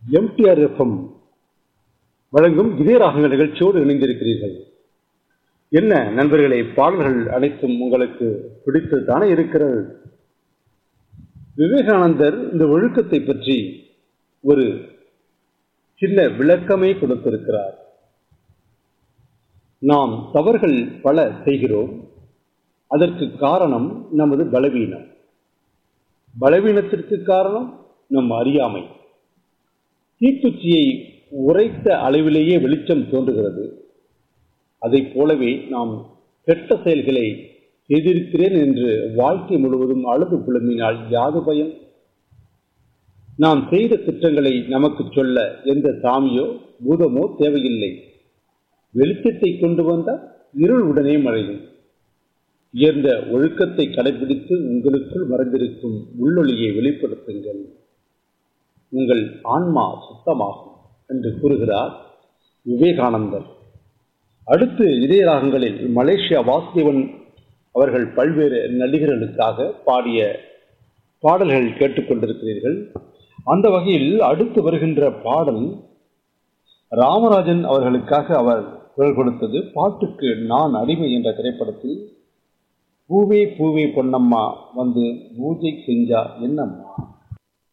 MTR FM வழங்கும் இதே ராகங்கள் நிகழ்ச்சியோடு இணைந்திருக்கிறீர்கள் என்ன நண்பர்களே பாடல்கள் அனைத்தும் உங்களுக்கு பிடித்து தானே இருக்கிறது விவேகானந்தர் இந்த ஒழுக்கத்தை பற்றி ஒரு சின்ன விளக்கமே கொடுத்திருக்கிறார் நாம் தவறுகள் பல செய்கிறோம் அதற்கு காரணம் நமது பலவீனம் பலவீனத்திற்கு காரணம் நம் அறியாமை தீக்குச்சியை உரைத்த அளவிலேயே வெளிச்சம் தோன்றுகிறது அதை போலவே நாம் கெட்ட செயல்களை செய்திருக்கிறேன் என்று வாழ்க்கை முழுவதும் அழுது புலம்பினால் யாது பயம் நாம் செய்த திட்டங்களை நமக்கு சொல்ல எந்த சாமியோ பூதமோ தேவையில்லை வெளிச்சத்தை கொண்டு வந்தால் இருள் உடனே மறையும் உயர்ந்த ஒழுக்கத்தை கடைபிடித்து உங்களுக்குள் மறைந்திருக்கும் உள்ளொளியை வெளிப்படுத்துங்கள் உங்கள் ஆன்மா சுத்தமாகும் என்று கூறுகிறார் விவேகானந்தர் அடுத்து இதய ராகங்களில் மலேசியா வாசுதேவன் அவர்கள் பல்வேறு நடிகர்களுக்காக பாடிய பாடல்கள் கேட்டுக்கொண்டிருக்கிறீர்கள் அந்த வகையில் அடுத்து வருகின்ற பாடல் ராமராஜன் அவர்களுக்காக அவர் குரல் கொடுத்தது பாட்டுக்கு நான் அடிமை என்ற திரைப்படத்தில் பூவே பூவே பொன்னம்மா வந்து பூஜை செஞ்சா என்னம்மா